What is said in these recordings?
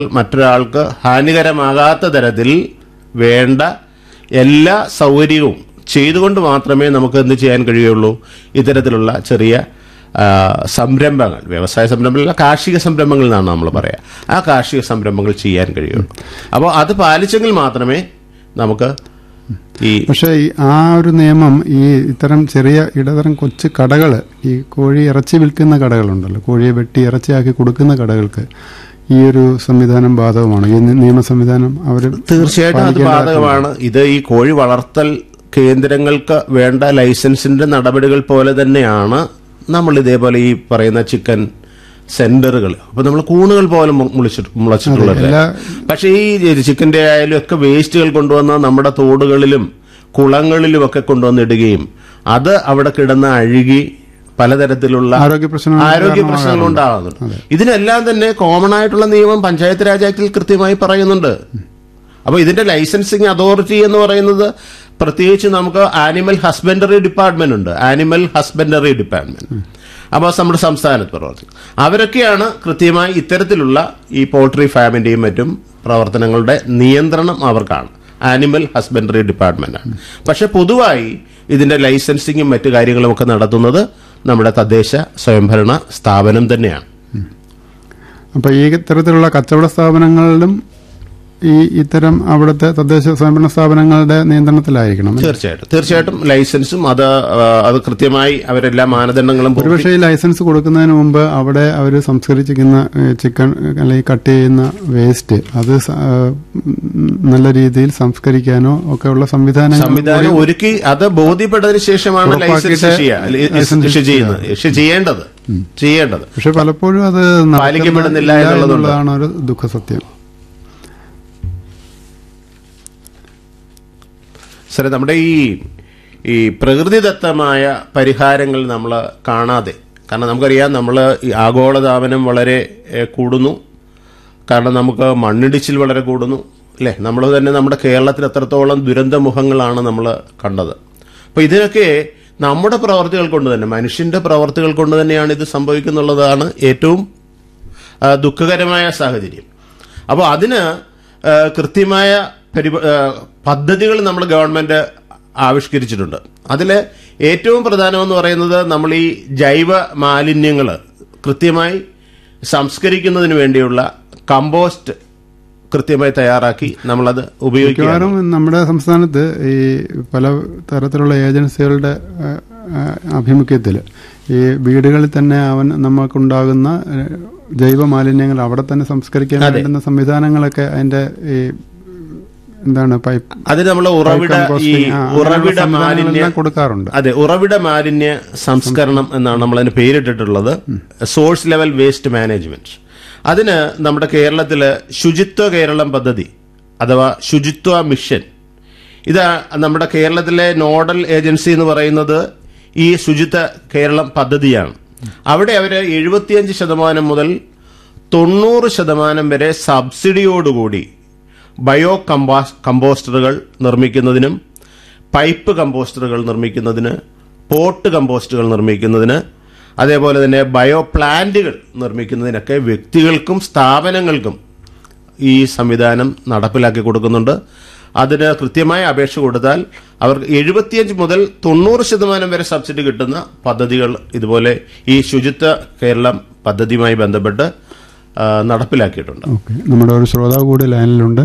മറ്റൊരാൾക്ക് ഹാനികരമാകാത്ത തരത്തിൽ വേണ്ട എല്ലാ സൗകര്യവും ചെയ്തുകൊണ്ട് മാത്രമേ നമുക്ക് എന്ത് ചെയ്യാൻ കഴിയുള്ളൂ ഇത്തരത്തിലുള്ള ചെറിയ ആ, സംരംഭങ്ങൾ വ്യവസായ സംരംഭങ്ങളല്ല കാർഷിക സംരംഭങ്ങൾ എന്നാണ് നമ്മൾ പറയാ ആ കാർഷിക സംരംഭങ്ങൾ ചെയ്യാൻ കഴിയുള്ളൂ അപ്പോൾ അത് പാലിച്ചെങ്കിൽ മാത്രമേ നമുക്ക് ഈ പക്ഷേ ഈ ആ ഒരു നിയമം ഈ ഇത്തരം ചെറിയ ഇടതരം കൊച്ചു കടകൾ ഈ കോഴി ഇറച്ചി വിൽക്കുന്ന കടകളുണ്ടല്ലോ കോഴിയെ വെട്ടി ഇറച്ചിയാക്കി കൊടുക്കുന്ന കടകൾക്ക് ഈ ഒരു സംവിധാനം ബാധകമാണ് ഈ നി- നിയമ സംവിധാനം അവർ തീർച്ചയായിട്ടും അത് ബാധകമാണ് ഇത് ഈ കോഴി വളർത്തൽ കേന്ദ്രങ്ങൾക്ക് വേണ്ട ലൈസൻസിന്റെ നടപടികൾ പോലെ തന്നെയാണ് നമ്മൾ ഇതേപോലെ ഈ പറയുന്ന ചിക്കൻ സെന്ററുകൾ അപ്പൊ നമ്മൾ കൂണുകൾ പോലെ മു- മുളിച്ചിട്ട് മുളച്ചിട്ടുള്ളത് എല്ലാ പക്ഷേ ഈ ചിക്കന്റെ ആയാലും ഒക്കെ വേസ്റ്റുകൾ കൊണ്ടുവന്ന് നമ്മുടെ തോടുകളിലും കുളങ്ങളിലും ഒക്കെ കൊണ്ടുവന്നിടുകയും അത് അവിടെ കിടന്ന് അഴുകി പലതരത്തിലുള്ള ആരോഗ്യ പ്രശ്നങ്ങൾ ആരോഗ്യ പ്രശ്നങ്ങൾ ഉണ്ടാകുന്നുണ്ട് ഇതിനെല്ലാം തന്നെ കോമൺ ആയിട്ടുള്ള നിയമം പഞ്ചായത്ത് രാജ് ആക്ടിൽ കൃത്യമായി പറയുന്നുണ്ട് അപ്പൊ ഇതിന്റെ ലൈസൻസിങ് അതോറിറ്റി എന്ന് പറയുന്നത് പ്രത്യേകിച്ച് നമുക്ക് ആനിമൽ ഹസ്ബൻഡറി ഡിപ്പാർട്ട്മെന്റ് ഉണ്ട് ആനിമൽ ഹസ്ബൻഡറി ഡിപ്പാർട്ട്മെന്റ് അപ്പോൾ നമ്മുടെ സംസ്ഥാനത്ത് പ്രവർത്തിക്കും അവരൊക്കെയാണ് കൃത്യമായി ഇത്തരത്തിലുള്ള ഈ പോൾട്രി ഫാമിന്റെയും മറ്റും പ്രവർത്തനങ്ങളുടെ നിയന്ത്രണം അവർക്കാണ് ആനിമൽ ഹസ്ബൻഡറി ഡിപ്പാർട്ട്മെന്റാണ് പക്ഷെ പൊതുവായി ഇതിന്റെ ലൈസൻസിങ്ങും മറ്റു കാര്യങ്ങളും ഒക്കെ നടത്തുന്നത് നമ്മുടെ തദ്ദേശ സ്വയംഭരണ സ്ഥാപനം തന്നെയാണ് അപ്പൊ ഈ ഇത്തരത്തിലുള്ള കച്ചവട സ്ഥാപനങ്ങളിലും ഈ ഇത്തരം അവിടുത്തെ തദ്ദേശ സ്വയംഭരണ സ്ഥാപനങ്ങളുടെ നിയന്ത്രണത്തിലായിരിക്കണം തീർച്ചയായിട്ടും തീർച്ചയായിട്ടും ലൈസൻസും അത് ആ, അത് കൃത്യമായി അവരെല്ലാ മാനദണ്ഡങ്ങളും പൂർത്തി- ഒരുപക്ഷെ ഈ ലൈസൻസ് കൊടുക്കുന്നതിന് മുമ്പ് അവിടെ അവർ സംസ്കരിച്ചിരിക്കുന്ന ഏഹ്, ചിക്കൻ അല്ലെങ്കിൽ കട്ട് ചെയ്യുന്ന വേസ്റ്റ് അത് സ- ഏഹ്, ഉം, നല്ല രീതിയിൽ സംസ്കരിക്കാനോ ഒക്കെ ഉള്ള സംവിധാനങ്ങൾ സംവിധാനം ഒരുക്കി അത് ബോധ്യപ്പെട്ടതിന് ശേഷമാണ് ലൈസൻസ് ഉറപ്പാക്കിയിട്ട് ചെയ്യുക ലി- ലൈസൻസ് ഇഷ്യൂ ചെയ്യുന്നത് ഇഷ്യൂ ചെയ്യേണ്ടത് ചെയ്യേണ്ടത് പക്ഷെ പലപ്പോഴും അത് പാലിക്കപ്പെടുന്നില്ല നടക്കുന്നില്ല എന്നുള്ളതുണ്ട്. എന്നുള്ളതാണ് ഒരു ദുഃഖസത്യം സാറേ നമ്മുടെ ഈ ഈ പ്രകൃതിദത്തമായ പരിഹാരങ്ങൾ നമ്മൾ കാണാതെ കാരണം നമുക്കറിയാം നമ്മൾ ഈ ആഗോളതാപനം വളരെ ഏഹ്, കൂടുന്നു കാരണം നമുക്ക് മണ്ണിടിച്ചിൽ വളരെ കൂടുന്നു അല്ലേ നമ്മൾ തന്നെ നമ്മുടെ കേരളത്തിൽ എത്രത്തോളം ദുരന്തമുഖങ്ങളാണ് നമ്മൾ കണ്ടത് അപ്പോൾ ഇതിനൊക്കെ നമ്മുടെ പ്രവർത്തികൾ കൊണ്ട് തന്നെ മനുഷ്യന്റെ പ്രവർത്തികൾ കൊണ്ട് തന്നെയാണ് ഇത് സംഭവിക്കുന്നുള്ളതാണ് ഏറ്റവും ആ, ദുഃഖകരമായ സാഹചര്യം അപ്പോൾ അതിന് ആ, കൃത്യമായ പരിപ- ആ, പദ്ധതികൾ നമ്മൾ ഗവൺമെന്റ് ആവിഷ്കരിച്ചിട്ടുണ്ട് അതിൽ ഏറ്റവും പ്രധാനമെന്ന് പറയുന്നത് നമ്മൾ ഈ ജൈവ മാലിന്യങ്ങൾ കൃത്യമായി സംസ്കരിക്കുന്നതിന് വേണ്ടിയുള്ള കമ്പോസ്റ്റ് കൃത്യമായി തയ്യാറാക്കി നമ്മളത് ഉപയോഗിക്കുക മിക്കവാറും നമ്മുടെ സംസ്ഥാനത്ത് ഈ പല തരത്തിലുള്ള ഏജൻസികളുടെ ആഭിമുഖ്യത്തിൽ ഈ വീടുകളിൽ തന്നെ അവൻ നമുക്കുണ്ടാകുന്ന ഏഹ്, ജൈവ മാലിന്യങ്ങൾ അവിടെ തന്നെ സംസ്കരിക്കാൻ വേണ്ടുന്ന സംവിധാനങ്ങളൊക്കെ അതിന്റെ ഈ എന്താണ് പൈപ്പ് അതിന് നമ്മൾ ഉറവിട ഈ composting, ആ, അങ്ങനെയുള്ള ഉറവിട സംവിധാനങ്ങളെല്ലാം മാലിന്യ കൊടുക്കാറുണ്ട് അതെ ഉറവിട മാലിന്യ സംസ്കരണം എന്നാണ് നമ്മൾ അതിന് പേരിട്ടിട്ടുള്ളത് സോഴ്സ് ലെവൽ വേസ്റ്റ് മാനേജ്മെന്റ് അതിന് നമ്മുടെ കേരളത്തില് ശുചിത്വ കേരളം പദ്ധതി അഥവാ ശുചിത്വ മിഷൻ ഇത് നമ്മുടെ കേരളത്തിലെ നോഡൽ ഏജൻസി എന്ന് പറയുന്നത് ഈ ശുചിത്വ കേരളം പദ്ധതിയാണ് അവിടെ അവർ എഴുപത്തിയഞ്ച് ശതമാനം മുതൽ തൊണ്ണൂറ് ശതമാനം വരെ സബ്സിഡിയോടുകൂടി ബയോ കമ്പാസ് കമ്പോസ്റ്ററുകൾ നിർമ്മിക്കുന്നതിനും പൈപ്പ് കമ്പോസ്റ്ററുകൾ നിർമ്മിക്കുന്നതിന് പോട്ട് കമ്പോസ്റ്റുകൾ നിർമ്മിക്കുന്നതിന് അതേപോലെ തന്നെ ബയോ പ്ലാന്റുകൾ നിർമ്മിക്കുന്നതിനൊക്കെ വ്യക്തികൾക്കും സ്ഥാപനങ്ങൾക്കും ഈ സംവിധാനം നടപ്പിലാക്കി കൊടുക്കുന്നുണ്ട് അതിന് കൃത്യമായ അപേക്ഷ കൊടുത്താൽ അവർക്ക് എഴുപത്തിയഞ്ച് മുതൽ തൊണ്ണൂറ് ശതമാനം വരെ സബ്സിഡി കിട്ടുന്ന പദ്ധതികൾ ഇതുപോലെ ഈ ശുചിത്വ കേരളം പദ്ധതിയുമായി ബന്ധപ്പെട്ട് ആ, നടപ്പിലാക്കിയിട്ടുണ്ട് ഓക്കെ നമ്മുടെ ഒരു ശ്രോതാവ് കൂടി ലൈനിലുണ്ട്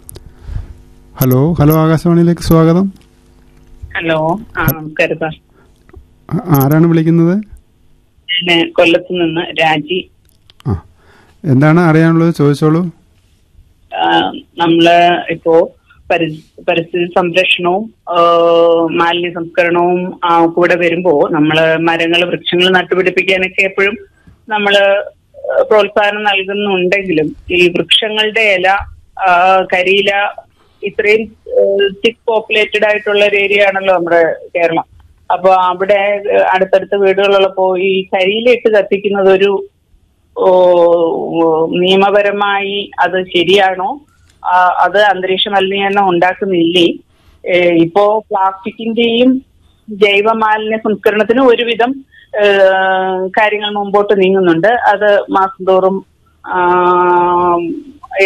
ഹലോ ഹലോ ആകാശവാണിയിലേക്ക് സ്വാഗതം ഹലോ ആ നമസ്കാരം സാർ ആ- ആരാണ് വിളിക്കുന്നത് ഞാൻ കൊല്ലത്ത് നിന്ന് രാജി ആ എന്താണ് അറിയാനുള്ളത് ചോദിച്ചോളൂ ആ, നമ്മള് ഇപ്പോ പരി- പരിസ്ഥിതി സംരക്ഷണവും ആ, മാലിന്യ സംസ്കരണവും ആ, കൂടെ വരുമ്പോ നമ്മള് മരങ്ങൾ വൃക്ഷങ്ങൾ നട്ടുപിടിപ്പിക്കാനൊക്കെ എപ്പോഴും നമ്മള് പ്രോത്സാഹനം നൽകുന്നുണ്ടെങ്കിലും ഈ വൃക്ഷങ്ങളുടെ ഇല ആ, കരിയില ഇത്രയും തിക് പോപ്പുലേറ്റഡ് ആയിട്ടുള്ള ഒരു ഏരിയ ആണല്ലോ നമ്മുടെ കേരളം അപ്പൊ അവിടെ ഏഹ്, അടുത്തടുത്ത വീടുകളുള്ളപ്പോ ഈ കരിയിലിട്ട് കത്തിക്കുന്നത് ഒരു ഓ, ഓ, നിയമപരമായി അത് ശരിയാണോ ആ, അത് അന്തരീക്ഷ മലിനീകരണം ഉണ്ടാക്കുന്നില്ലേ ഏ, ഇപ്പോ പ്ലാസ്റ്റിക്കിന്റെയും ജൈവ മാലിന്യ സംസ്കരണത്തിന് ഒരുവിധം ഏ, കാര്യങ്ങൾ മുമ്പോട്ട് നീങ്ങുന്നുണ്ട് അത് മാസം തോറും ആ,